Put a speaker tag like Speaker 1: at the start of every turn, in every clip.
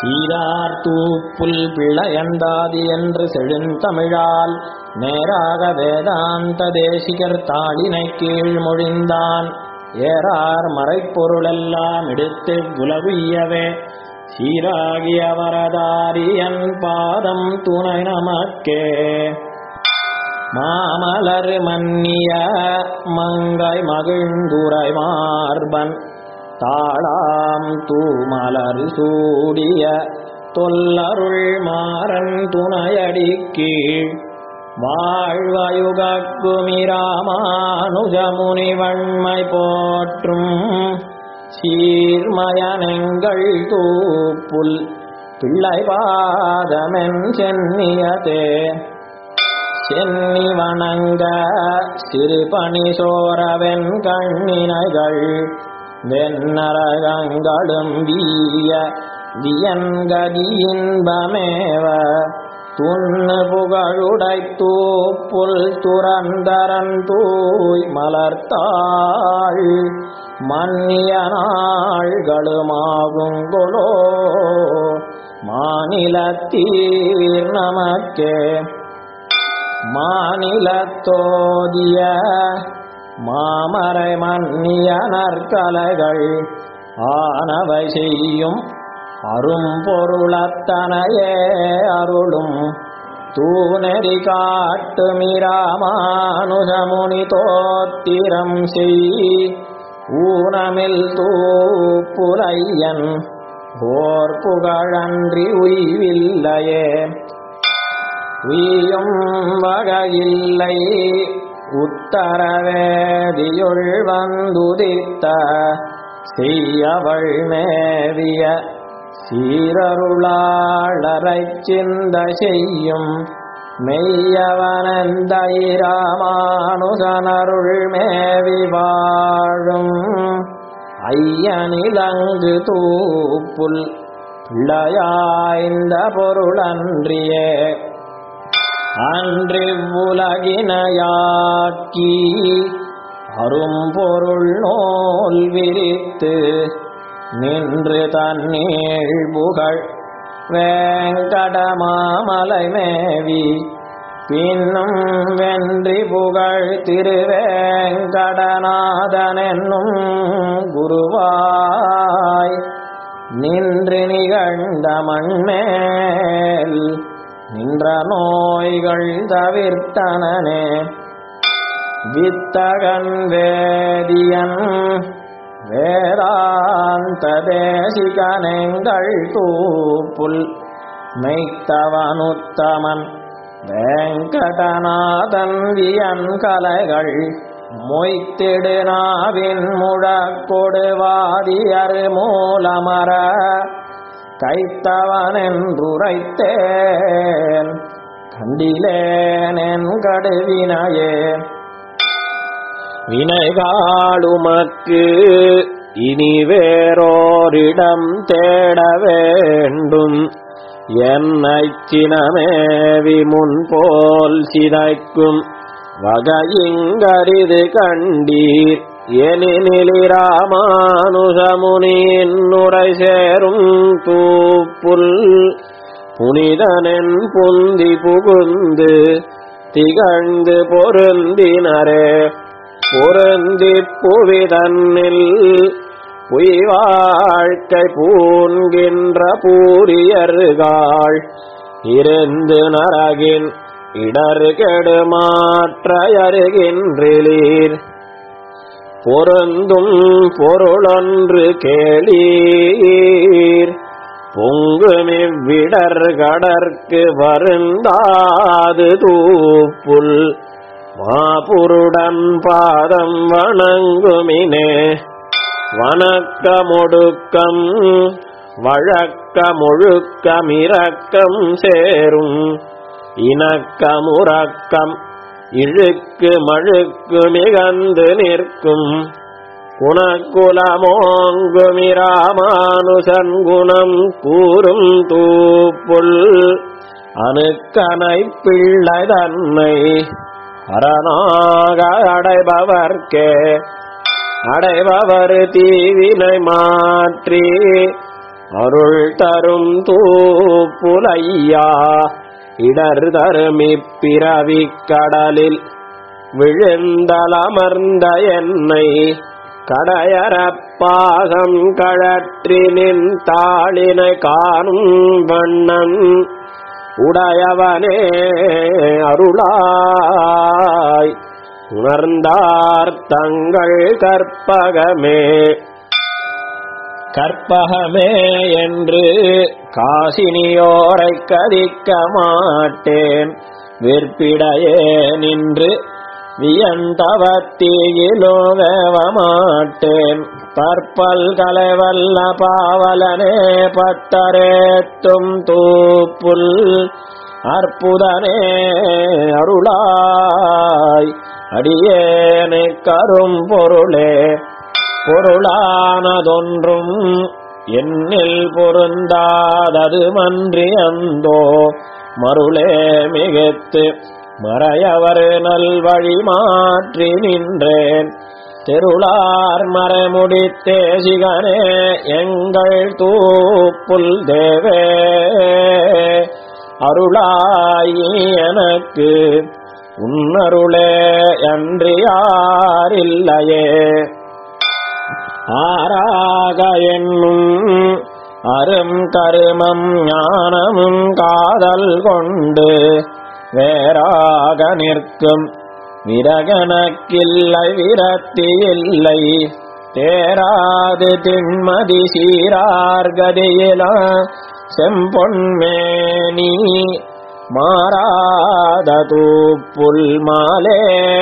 Speaker 1: சீரார் தூப்புல் பிள்ளையந்தாதி என்று செழுந்தமிழால் நேராக வேதாந்த தேசிகர் தாளினை கீழ் மொழிந்தான் ஏறார் மறைப்பொருளெல்லாம் எடுத்து உலவியவே சீராகிய வரதாரியன் பாதம் துணை நமக்கே மாமலர் மன்னிய மங்கை மகிழ்ந்துரை மார்பன் தாளாம் தூமலர் சூடிய தொல்லருள் மாறன் துணையடி கீழ் வாழ்வயுகக்குமிராமானுஜமுனி வன்மை போற்றும் சீர்மயனெங்கள் தூப்புல் பிள்ளை பாதமென் சென்னியதே சென்னி வணங்க சிறுபணி சோரவென் கண்ணினைகள் வெண்ணரகங்களும் வீய வியன்கதியின்பமேவ துண்ணு புகழுடை தூப்புல் துறந்தரன் தூய் மலர்த்தாள் மன்னிய நாள்களுமாகுங்கொலோ மாநிலத்தீர் நமக்கே மாநிலத்தோதிய மாமரை மன்னிய நற்கலைகள் ஆனவை செய்யும் அரும்பொருளத்தனையே அருளும் தூணெறி காட்டுமிராமானுஜமுனி தோத்திரம் செய் ஊனமில் தூப்புலையன் ஓர் புகழன்றி உய்வில்லையே உய்யும் வகையில்லை உத்தரவேதியுள் வந்துதித்த செய்யவள் மேவிய சீரருளாளரைச் சிந்த செய்யும் மெய்யவனந்த இராமானுசனருள் மேவி வாழும் ஐயனிலங்கு தூப்புல் பிள்ளையாய்ந்த பொருளன்றியே அன்றிவ்வுலகினையாக்கி அரும்பொருள் நூல் விரித்து நின்று தன்னீழ் புகழ் வேங்கடமாமலை மேவி பின்னும் வென்றி புகழ் திருவேங்கடநாதன் என்னும் குருவாய் நின்று நிகழ்ந்த மண்மேல் நின்ற நோய்கள் தவிர்த்தனனே வித்தகன் வேதியன் வேதாந்த தேசிகனெங்கள் தூப்புல் மெய்த்தவனுத்தமன் வேங்கடநாதன் வியன் கலைகள் மொய்த்திடு நாவின் முழக்கொடுவாதியர் மூலமர கைத்தவனென்றுரைத்தேன் கண்டிலேனென் கடுவினையே
Speaker 2: வினைகாளுமக்கு இனி வேறோரிடம் தேட வேண்டும் என்னைச் சினமேவி முன்போல் சிதைக்கும் வகையிங்கரிது கண்டீர் எனினிலிராமானுசமுனியின் நுரை சேரும் தூப்புல் புனிதனென் புந்தி புகுந்து திகழ்ந்து பொருந்தினரே பொருந்தி புவிதன்னில் பொய் வாழ்க்கை பூண்கின்ற பூரியர்கள் இருந்து நரகின் இடர் கெடுமாற்றையருகின்றீர் பொருந்தும் பொருளொன்று கேளீர் பொங்குமிவ்விடர் கடற்கு வருந்தாது தூப்புல் மாபுருடன் பாதம் வணங்குமினே வணக்கமொடுக்கம் வழக்கமொழுக்கமிரக்கம் சேரும் இணக்கமுறக்கம் இழுக்கு மழுக்கு மிகந்து நிற்கும் குணக்குலமோங்குமிராமானுசன் குணம் கூறும் தூப்புல் அணுக்கனை பிள்ளை தன்னை அரணாக அடைபவர்க்கே அடைபவர் தீவினை மாற்றி அருள் தரும் தூப்புலையா இடர் தருமிப்பிறவிக் கடலில் விழுந்தலமர்ந்த என்னை கடையறப்பாகம் கழற்றி நின் தாளினை காணும் வண்ணன் உடையவனே அருளாய் உணர்ந்தார் தங்கள் கற்பகமே கற்பகமே என்று காசினியோரை கதிக்க மாட்டேன் விற்பிடையே நின்று வியந்தவத்தீயிலோ வேவ மாட்டேன் பற்பல் கலைவல்ல பாவலனே பத்தரேத்தும் தூப்புல் அற்புதனே அருளாய் அடியேனை கரும் பொருளே பொருளானதொன்றும் என்னில் பொருந்தாதது மன்றி அந்தோ மருளே மிகுத்து மறையவர் நல்வழி மாற்றி நின்றேன் தெருளார் மறைமுடித்தே சிகனே எங்கள் தூப்புல் தேவே அருளாயி எனக்கு உன்னருளே அன்றி யாரில்லையே ஆராக என்னும் அரும் கருமம் ஞானமும் காதல் கொண்டு வேறாக நிற்கும் விரகனக்கில்லை விரத்தி இல்லை தேராது திண்மதி சீரார்கதியில செம்பொன்மேனி மாறாத தூப்புல் மாலே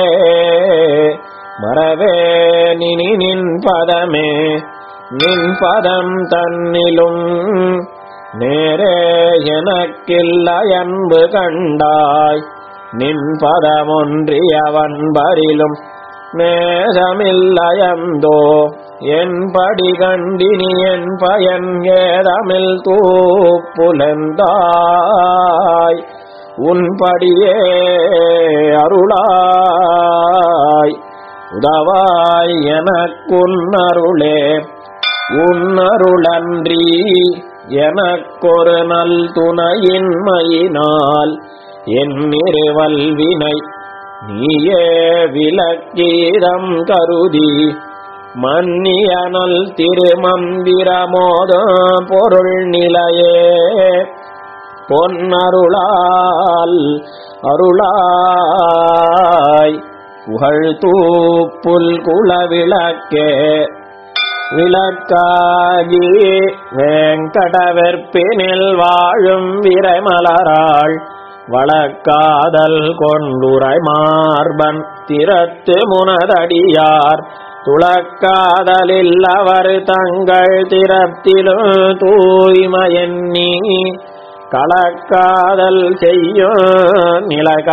Speaker 2: மறவே நினி நின் பதமே நின் பதம் தன்னிலும் நேரே எனக்கில்ல அன்பு கண்டாய் நின் பதமொன்றியவன் பரிலும் நேசமில்லயந்தோ என் படி கண்டினி என் பயன் ஏதமில் தூப்புலந்தாய் உன் படியே அருளாய் உதவாய் எனக்குன்னருளே உன்னருளன்றி எனக்கொரு நல் துணையின்மையினால் என் இருவல்வினை நீயே விலக்கீதம் கருதி மன்னியனல் திருமந்திரமோத பொருள் நிலையே பொன்னருளால் அருளாய் புகழ் தூப்புல் குலவிளக்கே விளக்காகி வேங்கடவெற்பினில் வாழும் விரைமலராள் வழக்காதல் கொண்டுரை மார்பன் திறத்து முனதடியார் துளக்காதலில் அவர் தங்கள் திறத்திலும் தூய்மையெண்ணி கலக்காதல் செய்யும்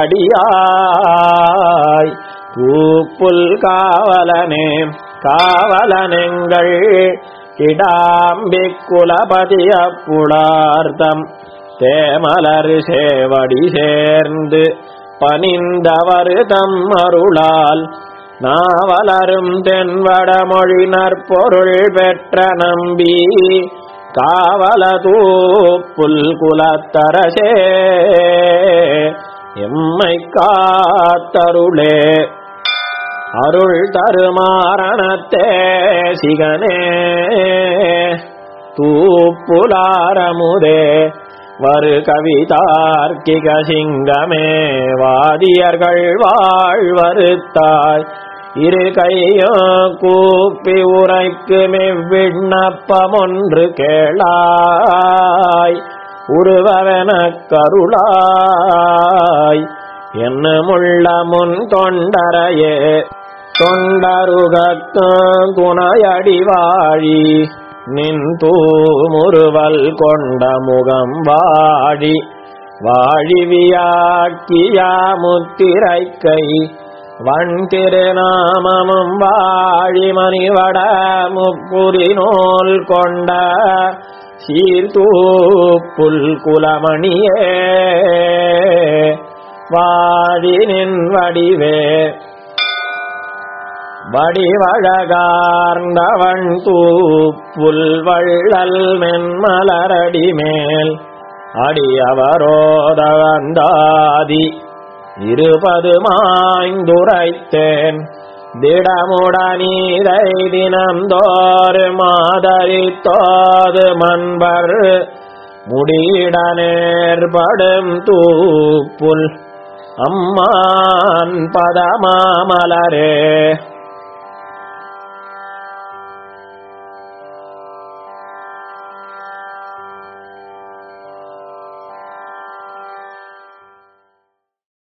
Speaker 2: நிலகடியாய் தூப்புல் காவலனே காவலனெங்கள் கிடாம்பி குலபதிய புலார்த்தம் தேமலர் சேவடி சேர்ந்து பனிந்தவர் தம் அருளால் நாவலரும் தென்வடமொழி நற்பொருள் பெற்ற நம்பி காவல தூப்புல் குலத்தரசே எம்மை காத்தருளே அருள் தருமாரணத்தே சிகனே தூப்புலாரமுதே வரு கவிதார்க்கிக சிங்கமே வாதியர்கள் வாழ்வருத்தாய் இரு கையோ கூப்பி உரைக்கும் இவ்விண்ணப்பம் ஒன்று கேளாய் உருவவென கருளாய் என்னமுள்ள முன் தொண்டரையே தொண்டருகத்தும் துணையடி வாழி நின் தூமுறுவல் கொண்ட முகம் வாழி வாழிவியாக்கியா முத்திரை கை வன் திருநாமமும் வாழி மணிவட முப்புரி நூல் கொண்ட சீர்தூப்புல் குலமணியே வாழி நின் வடிவே வடிவழகார்ந்தவன் தூப்புல் வள்ளல் மென்மலரடி மேல் அடியவரோத வந்தாதி இருபது மாய்ந்துரைத்தேன் திடமுடனீதை தினந்தோறு மாதரித்தோது மண்பர் முடியிடனேற்படும் தூப்புல் அம்மான் பதமாமலரே